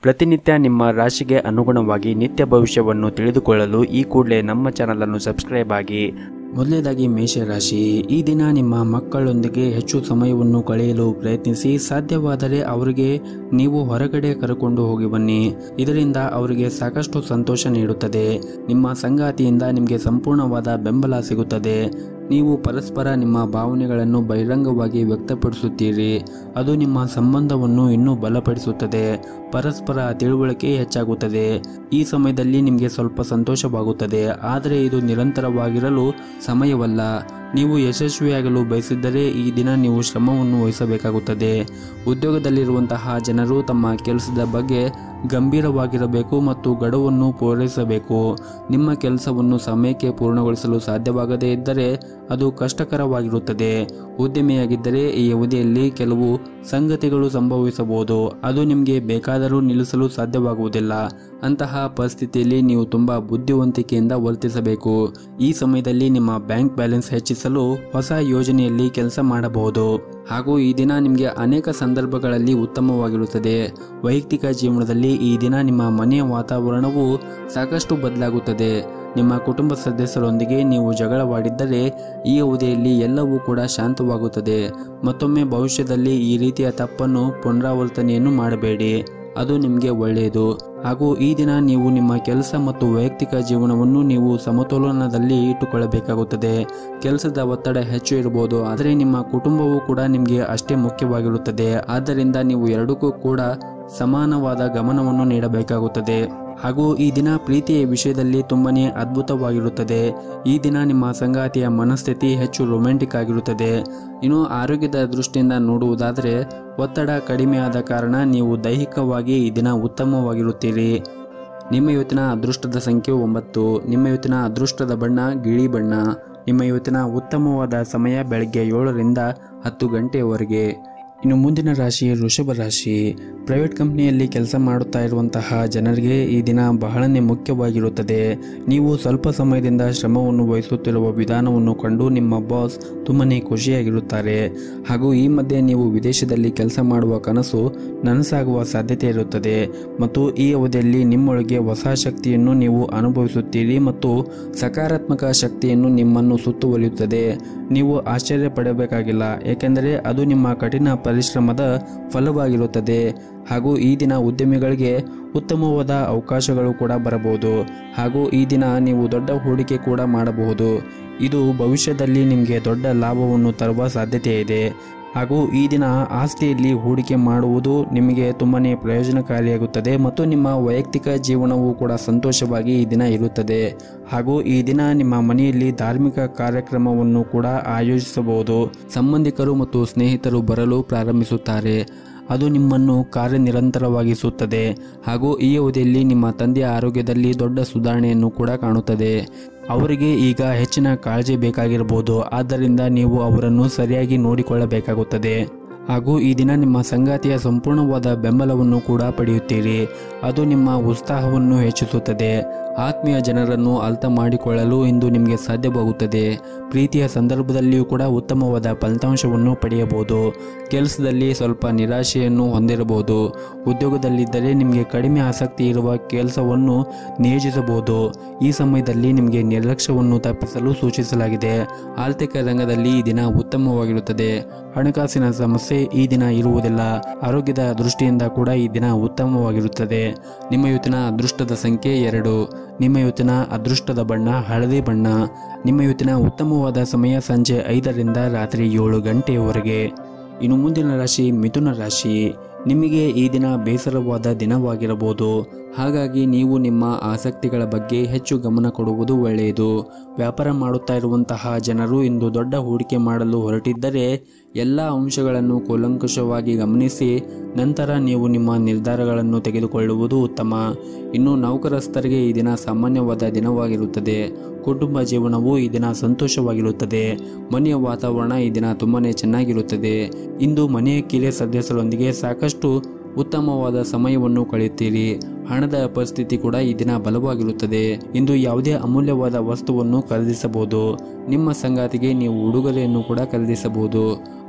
ಪ್ರತಿನಿತ್ಯ ನಿಮ್ಮ ರಾಶಿಗೆ ಅನುಗುಣವಾಗಿ ನಿತ್ಯ ಭವಿಷ್ಯವನ್ನು ತಿಳಿದುಕೊಳ್ಳಲು ಈ ಕೂಡಲೇ ನಮ್ಮ ಚಾನಲನ್ನು ಸಬ್ಸ್ಕ್ರೈಬ್ ಆಗಿ ಮೊದಲನೇದಾಗಿ ಮೇಷರಾಶಿ ಈ ದಿನ ನಿಮ್ಮ ಮಕ್ಕಳೊಂದಿಗೆ ಹೆಚ್ಚು ಸಮಯವನ್ನು ಕಳೆಯಲು ಪ್ರಯತ್ನಿಸಿ ಸಾಧ್ಯವಾದರೆ ಅವರಿಗೆ ನೀವು ಹೊರಗಡೆ ಕರೆಕೊಂಡು ಹೋಗಿ ಬನ್ನಿ ಇದರಿಂದ ಅವರಿಗೆ ಸಾಕಷ್ಟು ಸಂತೋಷ ನೀಡುತ್ತದೆ ನಿಮ್ಮ ಸಂಗಾತಿಯಿಂದ ನಿಮಗೆ ಸಂಪೂರ್ಣವಾದ ಬೆಂಬಲ ಸಿಗುತ್ತದೆ ನೀವು ಪರಸ್ಪರ ನಿಮ್ಮ ಭಾವನೆಗಳನ್ನು ಬಹಿರಂಗವಾಗಿ ವ್ಯಕ್ತಪಡಿಸುತ್ತೀರಿ ಅದು ನಿಮ್ಮ ಸಂಬಂಧವನ್ನು ಇನ್ನೂ ಬಲಪಡಿಸುತ್ತದೆ ಪರಸ್ಪರ ತಿಳುವಳಿಕೆ ಹೆಚ್ಚಾಗುತ್ತದೆ ಈ ಸಮಯದಲ್ಲಿ ನಿಮಗೆ ಸ್ವಲ್ಪ ಸಂತೋಷವಾಗುತ್ತದೆ ಆದರೆ ಇದು ನಿರಂತರವಾಗಿರಲು ಸಮಯವಲ್ಲ ನೀವು ಯಶಸ್ವಿಯಾಗಲು ಬಯಸಿದ್ದರೆ ಈ ದಿನ ನೀವು ಶ್ರಮವನ್ನು ವಹಿಸಬೇಕಾಗುತ್ತದೆ ಉದ್ಯೋಗದಲ್ಲಿರುವಂತಹ ಜನರು ತಮ್ಮ ಕೆಲಸದ ಬಗ್ಗೆ ಗಂಭೀರವಾಗಿರಬೇಕು ಮತ್ತು ಗಡುವನ್ನು ಪೂರೈಸಬೇಕು ನಿಮ್ಮ ಕೆಲಸವನ್ನು ಸಮಯಕ್ಕೆ ಪೂರ್ಣಗೊಳಿಸಲು ಸಾಧ್ಯವಾಗದೇ ಇದ್ದರೆ ಅದು ಕಷ್ಟಕರವಾಗಿರುತ್ತದೆ ಉದ್ಯಮಿಯಾಗಿದ್ದರೆ ಈ ಅವಧಿಯಲ್ಲಿ ಕೆಲವು ಸಂಗತಿಗಳು ಸಂಭವಿಸಬಹುದು ಅದು ನಿಮಗೆ ಬೇಕಾದರೂ ನಿಲ್ಲಿಸಲು ಸಾಧ್ಯವಾಗುವುದಿಲ್ಲ ಅಂತಹ ಪರಿಸ್ಥಿತಿಯಲ್ಲಿ ನೀವು ತುಂಬಾ ಬುದ್ಧಿವಂತಿಕೆಯಿಂದ ವರ್ತಿಸಬೇಕು ಈ ಸಮಯದಲ್ಲಿ ನಿಮ್ಮ ಬ್ಯಾಂಕ್ ಬ್ಯಾಲೆನ್ಸ್ ಹೆಚ್ಚಿಸಲು ಹೊಸ ಯೋಜನೆಯಲ್ಲಿ ಕೆಲಸ ಮಾಡಬಹುದು ಹಾಗೂ ಈ ದಿನ ನಿಮಗೆ ಅನೇಕ ಸಂದರ್ಭಗಳಲ್ಲಿ ಉತ್ತಮವಾಗಿರುತ್ತದೆ ವೈಯಕ್ತಿಕ ಜೀವನದಲ್ಲಿ ಈ ದಿನ ನಿಮ್ಮ ಮನೆಯ ವಾತಾವರಣವು ಸಾಕಷ್ಟು ಬದಲಾಗುತ್ತದೆ ನಿಮ್ಮ ಕುಟುಂಬ ಸದಸ್ಯರೊಂದಿಗೆ ನೀವು ಜಗಳವಾಡಿದ್ದರೆ ಈ ಅವಧಿಯಲ್ಲಿ ಎಲ್ಲವೂ ಕೂಡ ಶಾಂತವಾಗುತ್ತದೆ ಮತ್ತೊಮ್ಮೆ ಭವಿಷ್ಯದಲ್ಲಿ ಈ ರೀತಿಯ ತಪ್ಪನ್ನು ಪುನರಾವರ್ತನೆಯನ್ನು ಮಾಡಬೇಡಿ ಅದು ನಿಮಗೆ ಒಳ್ಳೆಯದು ಹಾಗೂ ಈ ದಿನ ನೀವು ನಿಮ್ಮ ಕೆಲಸ ಮತ್ತು ವೈಯಕ್ತಿಕ ಜೀವನವನ್ನು ನೀವು ಸಮತೋಲನದಲ್ಲಿ ಇಟ್ಟುಕೊಳ್ಳಬೇಕಾಗುತ್ತದೆ ಕೆಲಸದ ಒತ್ತಡ ಹೆಚ್ಚು ಇರಬಹುದು ಆದರೆ ನಿಮ್ಮ ಕುಟುಂಬವು ಕೂಡ ನಿಮಗೆ ಅಷ್ಟೇ ಮುಖ್ಯವಾಗಿರುತ್ತದೆ ಆದ್ದರಿಂದ ನೀವು ಎರಡಕ್ಕೂ ಕೂಡ ಸಮಾನವಾದ ಗಮನವನ್ನು ನೀಡಬೇಕಾಗುತ್ತದೆ ಹಾಗೂ ಈ ದಿನ ಪ್ರೀತಿಯ ವಿಷಯದಲ್ಲಿ ತುಂಬನೇ ಅದ್ಭುತವಾಗಿರುತ್ತದೆ ಈ ದಿನ ನಿಮ್ಮ ಸಂಗಾತಿಯ ಮನಸ್ಥಿತಿ ಹೆಚ್ಚು ರೊಮ್ಯಾಂಟಿಕ್ ಆಗಿರುತ್ತದೆ ಇನ್ನು ಆರೋಗ್ಯದ ದೃಷ್ಟಿಯಿಂದ ನೋಡುವುದಾದರೆ ಒತ್ತಡ ಕಡಿಮೆಯಾದ ಕಾರಣ ನೀವು ದೈಹಿಕವಾಗಿ ಈ ದಿನ ಉತ್ತಮವಾಗಿರುತ್ತೀರಿ ನಿಮ್ಮ ಇವತ್ತಿನ ಅದೃಷ್ಟದ ಸಂಖ್ಯೆ ಒಂಬತ್ತು ನಿಮ್ಮ ಇವತ್ತಿನ ಅದೃಷ್ಟದ ಬಣ್ಣ ಗಿಳಿ ಬಣ್ಣ ನಿಮ್ಮ ಇವತ್ತಿನ ಉತ್ತಮವಾದ ಸಮಯ ಬೆಳಗ್ಗೆ ಏಳರಿಂದ ಹತ್ತು ಗಂಟೆಯವರೆಗೆ ಇನ್ನು ಮುಂದಿನ ರಾಶಿ ವೃಷಭ ರಾಶಿ ಪ್ರೈವೇಟ್ ಕಂಪ್ನಿಯಲ್ಲಿ ಕೆಲಸ ಮಾಡುತ್ತಾ ಇರುವಂತಹ ಜನರಿಗೆ ಈ ದಿನ ಬಹಳನೇ ಮುಖ್ಯವಾಗಿರುತ್ತದೆ ನೀವು ಸ್ವಲ್ಪ ಸಮಯದಿಂದ ಶ್ರಮವನ್ನು ವಹಿಸುತ್ತಿರುವ ವಿಧಾನವನ್ನು ಕಂಡು ನಿಮ್ಮ ಬಾಸ್ ತುಂಬನೇ ಖುಷಿಯಾಗಿರುತ್ತಾರೆ ಹಾಗೂ ಈ ಮಧ್ಯೆ ನೀವು ವಿದೇಶದಲ್ಲಿ ಕೆಲಸ ಮಾಡುವ ಕನಸು ನನಸಾಗುವ ಸಾಧ್ಯತೆ ಇರುತ್ತದೆ ಮತ್ತು ಈ ಅವಧಿಯಲ್ಲಿ ನಿಮ್ಮೊಳಗೆ ಹೊಸ ಶಕ್ತಿಯನ್ನು ನೀವು ಅನುಭವಿಸುತ್ತೀರಿ ಮತ್ತು ಸಕಾರಾತ್ಮಕ ಶಕ್ತಿಯನ್ನು ನಿಮ್ಮನ್ನು ಸುತ್ತುವರಿಯುತ್ತದೆ ನೀವು ಆಶ್ಚರ್ಯ ಪಡಬೇಕಾಗಿಲ್ಲ ಏಕೆಂದರೆ ಅದು ನಿಮ್ಮ ಕಠಿಣ ಪರಿಶ್ರಮದ ಫಲವಾಗಿರುತ್ತದೆ ಹಾಗೂ ಈ ದಿನ ಉದ್ಯಮಿಗಳಿಗೆ ಉತ್ತಮವಾದ ಅವಕಾಶಗಳು ಕೂಡ ಬರಬಹುದು ಹಾಗೂ ಈ ದಿನ ನೀವು ದೊಡ್ಡ ಹೂಡಿಕೆ ಕೂಡ ಮಾಡಬಹುದು ಇದು ಭವಿಷ್ಯದಲ್ಲಿ ನಿಮಗೆ ದೊಡ್ಡ ಲಾಭವನ್ನು ತರುವ ಸಾಧ್ಯತೆ ಇದೆ ಹಾಗೂ ಈ ದಿನ ಆಸ್ತಿಯಲ್ಲಿ ಹೂಡಿಕೆ ಮಾಡುವುದು ನಿಮಗೆ ತುಂಬನೇ ಪ್ರಯೋಜನಕಾರಿಯಾಗುತ್ತದೆ ಮತ್ತು ನಿಮ್ಮ ವೈಯಕ್ತಿಕ ಜೀವನವು ಕೂಡ ಸಂತೋಷವಾಗಿ ಈ ದಿನ ಇರುತ್ತದೆ ಹಾಗೂ ಈ ದಿನ ನಿಮ್ಮ ಮನೆಯಲ್ಲಿ ಧಾರ್ಮಿಕ ಕಾರ್ಯಕ್ರಮವನ್ನು ಕೂಡ ಆಯೋಜಿಸಬಹುದು ಸಂಬಂಧಿಕರು ಮತ್ತು ಸ್ನೇಹಿತರು ಬರಲು ಪ್ರಾರಂಭಿಸುತ್ತಾರೆ ಅದು ನಿಮ್ಮನ್ನು ಕಾರ್ಯನಿರಂತರವಾಗಿಸುತ್ತದೆ ಹಾಗೂ ಈ ಅವಧಿಯಲ್ಲಿ ನಿಮ್ಮ ತಂದೆಯ ಆರೋಗ್ಯದಲ್ಲಿ ದೊಡ್ಡ ಸುಧಾರಣೆಯನ್ನು ಕೂಡ ಕಾಣುತ್ತದೆ ಅವರಿಗೆ ಈಗ ಹೆಚ್ಚಿನ ಕಾಳಜಿ ಬೇಕಾಗಿರಬಹುದು ಆದ್ದರಿಂದ ನೀವು ಅವರನ್ನು ಸರಿಯಾಗಿ ನೋಡಿಕೊಳ್ಳಬೇಕಾಗುತ್ತದೆ ಹಾಗೂ ಈ ದಿನ ನಿಮ್ಮ ಸಂಗಾತಿಯ ಸಂಪೂರ್ಣವಾದ ಬೆಂಬಲವನ್ನು ಕೂಡ ಪಡೆಯುತ್ತೀರಿ ಅದು ನಿಮ್ಮ ಉತ್ಸಾಹವನ್ನು ಹೆಚ್ಚಿಸುತ್ತದೆ ಆತ್ಮೀಯ ಜನರನ್ನು ಅರ್ಥ ಮಾಡಿಕೊಳ್ಳಲು ಇಂದು ನಿಮಗೆ ಸಾಧ್ಯವಾಗುತ್ತದೆ ಪ್ರೀತಿಯ ಸಂದರ್ಭದಲ್ಲಿಯೂ ಕೂಡ ಉತ್ತಮವಾದ ಫಲಿತಾಂಶವನ್ನು ಪಡೆಯಬಹುದು ಕೆಲಸದಲ್ಲಿ ಸ್ವಲ್ಪ ನಿರಾಶೆಯನ್ನು ಹೊಂದಿರಬಹುದು ಉದ್ಯೋಗದಲ್ಲಿದ್ದರೆ ನಿಮಗೆ ಕಡಿಮೆ ಆಸಕ್ತಿ ಇರುವ ಕೆಲಸವನ್ನು ನಿಯೋಜಿಸಬಹುದು ಈ ಸಮಯದಲ್ಲಿ ನಿಮಗೆ ನಿರ್ಲಕ್ಷ್ಯವನ್ನು ತಪ್ಪಿಸಲು ಸೂಚಿಸಲಾಗಿದೆ ಆರ್ಥಿಕ ರಂಗದಲ್ಲಿ ಈ ದಿನ ಉತ್ತಮವಾಗಿರುತ್ತದೆ ಹಣಕಾಸಿನ ಸಮಸ್ಯೆ ಈ ದಿನ ಇರುವುದಿಲ್ಲ ಆರೋಗ್ಯದ ದೃಷ್ಟಿಯಿಂದ ಕೂಡ ಈ ದಿನ ಉತ್ತಮವಾಗಿರುತ್ತದೆ ನಿಮ್ಮ ಇವತ್ತಿನ ಅದೃಷ್ಟದ ಸಂಖ್ಯೆ ಎರಡು ನಿಮ್ಮ ಇವತ್ತಿನ ಅದೃಷ್ಟದ ಬಣ್ಣ ಹಳದಿ ಬಣ್ಣ ನಿಮ್ಮ ಇವತ್ತಿನ ಉತ್ತಮವಾದ ಸಮಯ ಸಂಜೆ ಐದರಿಂದ ರಾತ್ರಿ ಏಳು ಗಂಟೆಯವರೆಗೆ ಇನ್ನು ಮುಂದಿನ ರಾಶಿ ಮಿಥುನ ರಾಶಿ ನಿಮಗೆ ಈ ದಿನ ಬೇಸರವಾದ ದಿನವಾಗಿರಬಹುದು ಹಾಗಾಗಿ ನೀವು ನಿಮ್ಮ ಆಸಕ್ತಿಗಳ ಬಗ್ಗೆ ಹೆಚ್ಚು ಗಮನ ಕೊಡುವುದು ಒಳ್ಳೆಯದು ವ್ಯಾಪಾರ ಮಾಡುತ್ತಾ ಇರುವಂತಹ ಜನರು ಇಂದು ದೊಡ್ಡ ಹೂಡಿಕೆ ಮಾಡಲು ಹೊರಟಿದ್ದರೆ ಎಲ್ಲ ಅಂಶಗಳನ್ನು ಕೂಲಂಕುಷವಾಗಿ ಗಮನಿಸಿ ನಂತರ ನೀವು ನಿಮ್ಮ ನಿರ್ಧಾರಗಳನ್ನು ತೆಗೆದುಕೊಳ್ಳುವುದು ಉತ್ತಮ ಇನ್ನು ನೌಕರಸ್ಥರಿಗೆ ಈ ದಿನ ಸಾಮಾನ್ಯವಾದ ದಿನವಾಗಿರುತ್ತದೆ ಕುಟುಂಬ ಜೀವನವು ಈ ದಿನ ಸಂತೋಷವಾಗಿರುತ್ತದೆ ಮನೆಯ ವಾತಾವರಣ ಈ ದಿನ ತುಂಬಾನೇ ಚೆನ್ನಾಗಿರುತ್ತದೆ ಇಂದು ಮನೆಯ ಕಿರಿಯ ಸದಸ್ಯರೊಂದಿಗೆ ಸಾಕಷ್ಟು ಉತ್ತಮವಾದ ಸಮಯವನ್ನು ಕಳೆಯುತ್ತೀರಿ ಹಣದ ಪರಿಸ್ಥಿತಿ ಕೂಡ ಈ ದಿನ ಬಲವಾಗಿರುತ್ತದೆ ಇಂದು ಯಾವುದೇ ಅಮೂಲ್ಯವಾದ ವಸ್ತುವನ್ನು ಖರೀದಿಸಬಹುದು ನಿಮ್ಮ ಸಂಗಾತಿಗೆ ನೀವು ಉಡುಗೊರೆಯನ್ನು ಕೂಡ ಖರೀದಿಸಬಹುದು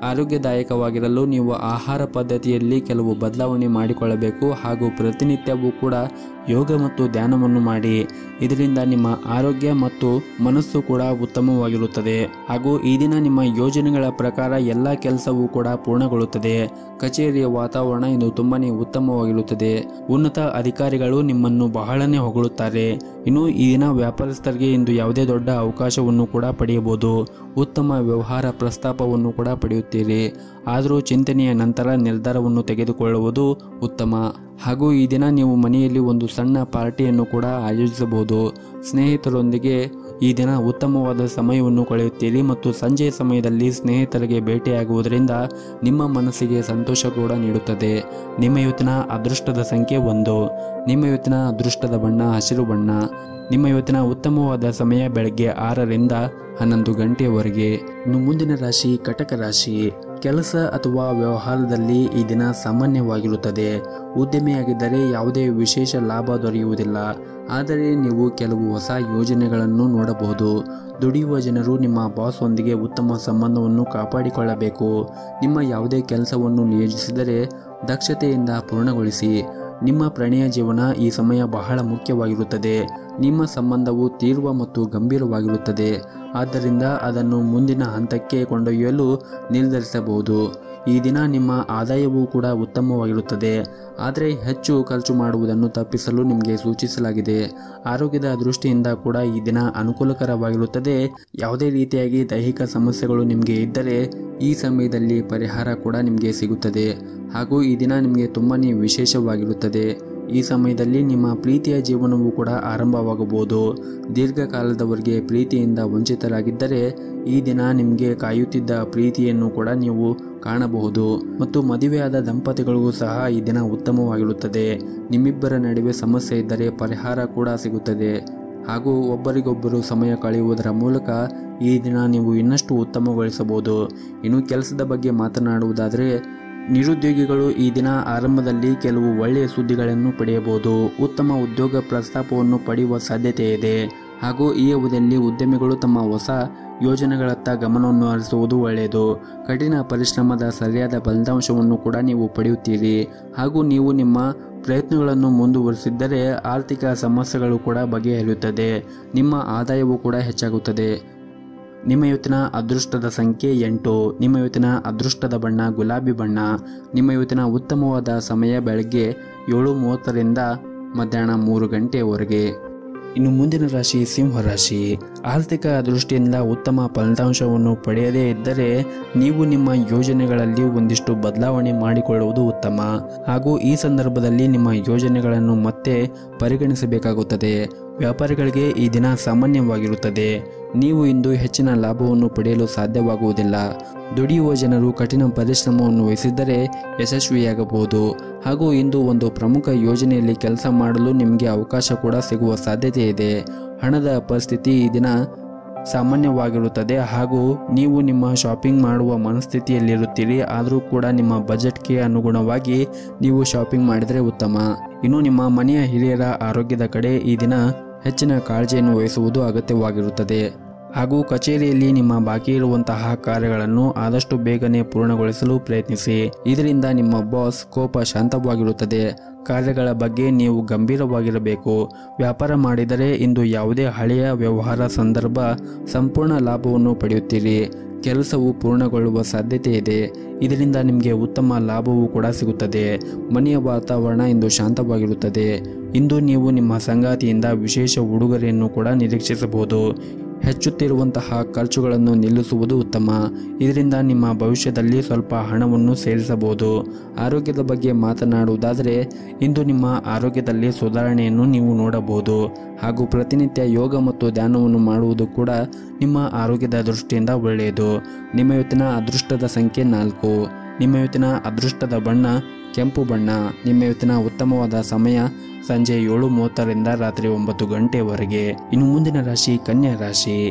ಆರೋಗ್ಯದಾಯಕವಾಗಿರಲು ನೀವು ಆಹಾರ ಪದ್ಧತಿಯಲ್ಲಿ ಕೆಲವು ಬದಲಾವಣೆ ಮಾಡಿಕೊಳ್ಳಬೇಕು ಹಾಗೂ ಪ್ರತಿನಿತ್ಯವೂ ಕೂಡ ಯೋಗ ಮತ್ತು ಧ್ಯಾನವನ್ನು ಮಾಡಿ ಇದರಿಂದ ನಿಮ್ಮ ಆರೋಗ್ಯ ಮತ್ತು ಮನಸ್ಸು ಕೂಡ ಉತ್ತಮವಾಗಿರುತ್ತದೆ ಹಾಗೂ ಈ ದಿನ ನಿಮ್ಮ ಯೋಜನೆಗಳ ಪ್ರಕಾರ ಎಲ್ಲ ಕೆಲಸವೂ ಕೂಡ ಪೂರ್ಣಗೊಳ್ಳುತ್ತದೆ ಕಚೇರಿಯ ವಾತಾವರಣ ಇದು ತುಂಬಾನೇ ಉತ್ತಮವಾಗಿರುತ್ತದೆ ಉನ್ನತ ಅಧಿಕಾರಿಗಳು ನಿಮ್ಮನ್ನು ಬಹಳನೇ ಹೊಗಳುತ್ತಾರೆ ಇನ್ನು ಈ ದಿನ ವ್ಯಾಪಾರಸ್ಥರಿಗೆ ಇಂದು ಯಾವುದೇ ದೊಡ್ಡ ಅವಕಾಶವನ್ನು ಕೂಡ ಪಡೆಯಬಹುದು ಉತ್ತಮ ವ್ಯವಹಾರ ಪ್ರಸ್ತಾಪವನ್ನು ಕೂಡ ಪಡೆಯುತ್ತೀರಿ ಆದರೂ ಚಿಂತನೆಯ ನಂತರ ನಿರ್ಧಾರವನ್ನು ತೆಗೆದುಕೊಳ್ಳುವುದು ಉತ್ತಮ ಹಾಗೂ ಈ ದಿನ ನೀವು ಮನೆಯಲ್ಲಿ ಒಂದು ಸಣ್ಣ ಪಾರ್ಟಿಯನ್ನು ಕೂಡ ಆಯೋಜಿಸಬಹುದು ಸ್ನೇಹಿತರೊಂದಿಗೆ ಈ ದಿನ ಉತ್ತಮವಾದ ಸಮಯವನ್ನು ಕಳೆಯುತ್ತೀರಿ ಮತ್ತು ಸಂಜೆಯ ಸಮಯದಲ್ಲಿ ಸ್ನೇಹಿತರಿಗೆ ಭೇಟಿಯಾಗುವುದರಿಂದ ನಿಮ್ಮ ಮನಸ್ಸಿಗೆ ಸಂತೋಷ ಕೂಡ ನೀಡುತ್ತದೆ ನಿಮ್ಮ ಇವತ್ತಿನ ಅದೃಷ್ಟದ ಸಂಖ್ಯೆ ಒಂದು ನಿಮ್ಮ ಇವತ್ತಿನ ಅದೃಷ್ಟದ ಬಣ್ಣ ಹಸಿರು ಬಣ್ಣ ನಿಮ್ಮ ಇವತ್ತಿನ ಉತ್ತಮವಾದ ಸಮಯ ಬೆಳಗ್ಗೆ ಆರರಿಂದ ಹನ್ನೊಂದು ಗಂಟೆಯವರೆಗೆ ಇನ್ನು ಮುಂದಿನ ರಾಶಿ ಕಟಕ ರಾಶಿ ಕೆಲಸ ಅಥವಾ ವ್ಯವಹಾರದಲ್ಲಿ ಈ ದಿನ ಸಾಮಾನ್ಯವಾಗಿರುತ್ತದೆ ಉದ್ಯಮಿಯಾಗಿದ್ದರೆ ಯಾವುದೇ ವಿಶೇಷ ಲಾಭ ದೊರೆಯುವುದಿಲ್ಲ ಆದರೆ ನೀವು ಕೆಲವು ಹೊಸ ಯೋಜನೆಗಳನ್ನು ನೋಡಬಹುದು ದುಡಿಯುವ ಜನರು ನಿಮ್ಮ ಬಾಸ್ ಒಂದಿಗೆ ಉತ್ತಮ ಸಂಬಂಧವನ್ನು ಕಾಪಾಡಿಕೊಳ್ಳಬೇಕು ನಿಮ್ಮ ಯಾವುದೇ ಕೆಲಸವನ್ನು ನಿಯೋಜಿಸಿದರೆ ದಕ್ಷತೆಯಿಂದ ಪೂರ್ಣಗೊಳಿಸಿ ನಿಮ್ಮ ಪ್ರಣಯ ಜೀವನ ಈ ಸಮಯ ಬಹಳ ಮುಖ್ಯವಾಗಿರುತ್ತದೆ ನಿಮ್ಮ ಸಂಬಂಧವು ತೀವ್ರ ಮತ್ತು ಗಂಭೀರವಾಗಿರುತ್ತದೆ ಆದ್ದರಿಂದ ಅದನ್ನು ಮುಂದಿನ ಹಂತಕ್ಕೆ ಕೊಂಡೊಯ್ಯಲು ನಿರ್ಧರಿಸಬಹುದು ಈ ದಿನ ನಿಮ್ಮ ಆದಾಯವೂ ಕೂಡ ಉತ್ತಮವಾಗಿರುತ್ತದೆ ಆದರೆ ಹೆಚ್ಚು ಖರ್ಚು ಮಾಡುವುದನ್ನು ತಪ್ಪಿಸಲು ನಿಮಗೆ ಸೂಚಿಸಲಾಗಿದೆ ಆರೋಗ್ಯದ ದೃಷ್ಟಿಯಿಂದ ಕೂಡ ಈ ದಿನ ಅನುಕೂಲಕರವಾಗಿರುತ್ತದೆ ಯಾವುದೇ ರೀತಿಯಾಗಿ ದೈಹಿಕ ಸಮಸ್ಯೆಗಳು ನಿಮಗೆ ಇದ್ದರೆ ಈ ಸಮಯದಲ್ಲಿ ಪರಿಹಾರ ಕೂಡ ನಿಮಗೆ ಸಿಗುತ್ತದೆ ಹಾಗೂ ಈ ದಿನ ನಿಮಗೆ ತುಂಬಾ ವಿಶೇಷವಾಗಿರುತ್ತದೆ ಈ ಸಮಯದಲ್ಲಿ ನಿಮ್ಮ ಪ್ರೀತಿಯ ಜೀವನವೂ ಕೂಡ ಆರಂಭವಾಗಬಹುದು ದೀರ್ಘಕಾಲದವರೆಗೆ ಪ್ರೀತಿಯಿಂದ ವಂಚಿತರಾಗಿದ್ದರೆ ಈ ದಿನ ನಿಮಗೆ ಕಾಯುತ್ತಿದ್ದ ಪ್ರೀತಿಯನ್ನು ಕೂಡ ನೀವು ಕಾಣಬಹುದು ಮತ್ತು ಮದುವೆಯಾದ ದಂಪತಿಗಳಿಗೂ ಸಹ ಈ ದಿನ ಉತ್ತಮವಾಗಿರುತ್ತದೆ ನಿಮ್ಮಿಬ್ಬರ ನಡುವೆ ಸಮಸ್ಯೆ ಇದ್ದರೆ ಪರಿಹಾರ ಕೂಡ ಸಿಗುತ್ತದೆ ಹಾಗೂ ಒಬ್ಬರಿಗೊಬ್ಬರು ಸಮಯ ಕಳೆಯುವುದರ ಮೂಲಕ ಈ ದಿನ ನೀವು ಇನ್ನಷ್ಟು ಉತ್ತಮಗೊಳಿಸಬಹುದು ಇನ್ನು ಕೆಲಸದ ಬಗ್ಗೆ ಮಾತನಾಡುವುದಾದರೆ ನಿರುದ್ಯೋಗಿಗಳು ಈ ದಿನ ಆರಂಭದಲ್ಲಿ ಕೆಲವು ಒಳ್ಳೆಯ ಸುದ್ದಿಗಳನ್ನು ಪಡೆಯಬಹುದು ಉತ್ತಮ ಉದ್ಯೋಗ ಪ್ರಸ್ತಾಪವನ್ನು ಪಡೆಯುವ ಸಾಧ್ಯತೆ ಇದೆ ಹಾಗೂ ಈ ಅವಧಿಯಲ್ಲಿ ಉದ್ಯಮಿಗಳು ತಮ್ಮ ಹೊಸ ಯೋಜನೆಗಳತ್ತ ಗಮನವನ್ನು ಹರಿಸುವುದು ಒಳ್ಳೆಯದು ಕಠಿಣ ಪರಿಶ್ರಮದ ಸರಿಯಾದ ಫಲಿತಾಂಶವನ್ನು ಕೂಡ ನೀವು ಪಡೆಯುತ್ತೀರಿ ಹಾಗೂ ನೀವು ನಿಮ್ಮ ಪ್ರಯತ್ನಗಳನ್ನು ಮುಂದುವರಿಸಿದ್ದರೆ ಆರ್ಥಿಕ ಸಮಸ್ಯೆಗಳು ಕೂಡ ಬಗೆಹರಿಯುತ್ತದೆ ನಿಮ್ಮ ಆದಾಯವೂ ಕೂಡ ಹೆಚ್ಚಾಗುತ್ತದೆ ನಿಮ್ಮ ಇವತ್ತಿನ ಅದೃಷ್ಟದ ಸಂಖ್ಯೆ ಎಂಟು ನಿಮ್ಮ ಇವತ್ತಿನ ಅದೃಷ್ಟದ ಬಣ್ಣ ಗುಲಾಬಿ ಬಣ್ಣ ನಿಮ್ಮ ಇವತ್ತಿನ ಉತ್ತಮವಾದ ಸಮಯ ಬೆಳಗ್ಗೆ ಏಳು ಮೂವತ್ತರಿಂದ ಮಧ್ಯಾಹ್ನ ಮೂರು ಗಂಟೆಯವರೆಗೆ ಇನ್ನು ಮುಂದಿನ ರಾಶಿ ಸಿಂಹ ರಾಶಿ ಆರ್ಥಿಕ ದೃಷ್ಟಿಯಿಂದ ಉತ್ತಮ ಫಲಿತಾಂಶವನ್ನು ಪಡೆಯದೇ ಇದ್ದರೆ ನೀವು ನಿಮ್ಮ ಯೋಜನೆಗಳಲ್ಲಿ ಒಂದಿಷ್ಟು ಬದಲಾವಣೆ ಮಾಡಿಕೊಳ್ಳುವುದು ಉತ್ತಮ ಹಾಗೂ ಈ ಸಂದರ್ಭದಲ್ಲಿ ನಿಮ್ಮ ಯೋಜನೆಗಳನ್ನು ಮತ್ತೆ ಪರಿಗಣಿಸಬೇಕಾಗುತ್ತದೆ ವ್ಯಾಪಾರಿಗಳಿಗೆ ಈ ದಿನ ಸಾಮಾನ್ಯವಾಗಿರುತ್ತದೆ ನೀವು ಇಂದು ಹೆಚ್ಚಿನ ಲಾಭವನ್ನು ಪಡೆಯಲು ಸಾಧ್ಯವಾಗುವುದಿಲ್ಲ ದುಡಿಯುವ ಜನರು ಕಠಿಣ ಪರಿಶ್ರಮವನ್ನು ವಹಿಸಿದ್ದರೆ ಯಶಸ್ವಿಯಾಗಬಹುದು ಹಾಗೂ ಇಂದು ಒಂದು ಪ್ರಮುಖ ಯೋಜನೆಯಲ್ಲಿ ಕೆಲಸ ಮಾಡಲು ನಿಮಗೆ ಅವಕಾಶ ಕೂಡ ಸಿಗುವ ಸಾಧ್ಯತೆ ಇದೆ ಹಣದ ಪರಿಸ್ಥಿತಿ ಈ ದಿನ ಸಾಮಾನ್ಯವಾಗಿರುತ್ತದೆ ಹಾಗೂ ನೀವು ನಿಮ್ಮ ಶಾಪಿಂಗ್ ಮಾಡುವ ಮನಸ್ಥಿತಿಯಲ್ಲಿರುತ್ತೀರಿ ಆದರೂ ಕೂಡ ನಿಮ್ಮ ಬಜೆಟ್ಗೆ ಅನುಗುಣವಾಗಿ ನೀವು ಶಾಪಿಂಗ್ ಮಾಡಿದರೆ ಉತ್ತಮ ಇನ್ನು ನಿಮ್ಮ ಮನೆಯ ಹಿರಿಯರ ಆರೋಗ್ಯದ ಕಡೆ ಈ ದಿನ ಹೆಚ್ಚಿನ ಕಾಳಜಿಯನ್ನು ವಹಿಸುವುದು ಅಗತ್ಯವಾಗಿರುತ್ತದೆ ಹಾಗೂ ಕಚೇರಿಯಲ್ಲಿ ನಿಮ್ಮ ಬಾಕಿ ಇರುವಂತಹ ಕಾರ್ಯಗಳನ್ನು ಆದಷ್ಟು ಬೇಗನೆ ಪೂರ್ಣಗೊಳಿಸಲು ಪ್ರಯತ್ನಿಸಿ ಇದರಿಂದ ನಿಮ್ಮ ಬಾಸ್ ಕೋಪ ಶಾಂತವಾಗಿರುತ್ತದೆ ಕಾರ್ಯಗಳ ಬಗ್ಗೆ ನೀವು ಗಂಭೀರವಾಗಿರಬೇಕು ವ್ಯಾಪಾರ ಮಾಡಿದರೆ ಇಂದು ಯಾವುದೇ ಹಳೆಯ ವ್ಯವಹಾರ ಸಂದರ್ಭ ಸಂಪೂರ್ಣ ಲಾಭವನ್ನು ಪಡೆಯುತ್ತೀರಿ ಕೆಲಸವು ಪೂರ್ಣಗೊಳ್ಳುವ ಸಾಧ್ಯತೆ ಇದೆ ಇದರಿಂದ ನಿಮಗೆ ಉತ್ತಮ ಲಾಭವೂ ಕೂಡ ಸಿಗುತ್ತದೆ ಮನೆಯ ವಾತಾವರಣ ಇಂದು ಶಾಂತವಾಗಿರುತ್ತದೆ ಇಂದು ನೀವು ನಿಮ್ಮ ಸಂಗಾತಿಯಿಂದ ವಿಶೇಷ ಉಡುಗೊರೆಯನ್ನು ಕೂಡ ನಿರೀಕ್ಷಿಸಬಹುದು ಹೆಚ್ಚುತ್ತಿರುವಂತಹ ಖರ್ಚುಗಳನ್ನು ನಿಲ್ಲಿಸುವುದು ಉತ್ತಮ ಇದರಿಂದ ನಿಮ್ಮ ಭವಿಷ್ಯದಲ್ಲಿ ಸ್ವಲ್ಪ ಹಣವನ್ನು ಸೇರಿಸಬಹುದು ಆರೋಗ್ಯದ ಬಗ್ಗೆ ಮಾತನಾಡುವುದಾದರೆ ಇಂದು ನಿಮ್ಮ ಆರೋಗ್ಯದಲ್ಲಿ ಸುಧಾರಣೆಯನ್ನು ನೀವು ನೋಡಬಹುದು ಹಾಗೂ ಪ್ರತಿನಿತ್ಯ ಯೋಗ ಮತ್ತು ಧ್ಯಾನವನ್ನು ಮಾಡುವುದು ಕೂಡ ನಿಮ್ಮ ಆರೋಗ್ಯದ ದೃಷ್ಟಿಯಿಂದ ಒಳ್ಳೆಯದು ನಿಮ್ಮ ಇವತ್ತಿನ ಅದೃಷ್ಟದ ಸಂಖ್ಯೆ ನಾಲ್ಕು ನಿಮ್ಮ ಇವತ್ತಿನ ಅದೃಷ್ಟದ ಬಣ್ಣ ಕೆಂಪು ಬಣ್ಣ ನಿಮ್ಮ ಇವತ್ತಿನ ಉತ್ತಮವಾದ ಸಮಯ ಸಂಜೆ ಏಳು ಮೂವತ್ತರಿಂದ ರಾತ್ರಿ ಒಂಬತ್ತು ಗಂಟೆವರೆಗೆ ಇನ್ನು ಮುಂದಿನ ರಾಶಿ ಕನ್ಯಾ ರಾಶಿ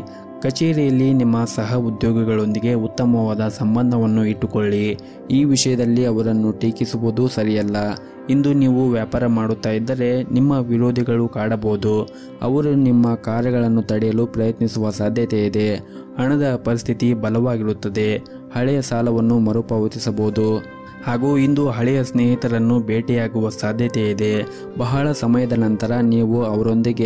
ಕಚೇರಿಯಲ್ಲಿ ನಿಮ್ಮ ಸಹ ಉದ್ಯೋಗಿಗಳೊಂದಿಗೆ ಉತ್ತಮವಾದ ಸಂಬಂಧವನ್ನು ಇಟ್ಟುಕೊಳ್ಳಿ ಈ ವಿಷಯದಲ್ಲಿ ಅವರನ್ನು ಟೀಕಿಸುವುದು ಸರಿಯಲ್ಲ ಇಂದು ನೀವು ವ್ಯಾಪಾರ ಮಾಡುತ್ತಾ ಇದ್ದರೆ ನಿಮ್ಮ ವಿರೋಧಿಗಳು ಕಾಡಬಹುದು ಅವರು ನಿಮ್ಮ ಕಾರ್ಯಗಳನ್ನು ತಡೆಯಲು ಪ್ರಯತ್ನಿಸುವ ಸಾಧ್ಯತೆ ಇದೆ ಹಣದ ಪರಿಸ್ಥಿತಿ ಬಲವಾಗಿರುತ್ತದೆ ಹಳೆಯ ಸಾಲವನ್ನು ಮರುಪಾವತಿಸಬಹುದು ಹಾಗೂ ಇಂದು ಹಳೆಯ ಸ್ನೇಹಿತರನ್ನು ಭೇಟಿಯಾಗುವ ಸಾಧ್ಯತೆ ಇದೆ ಬಹಳ ಸಮಯದ ನಂತರ ನೀವು ಅವರೊಂದಿಗೆ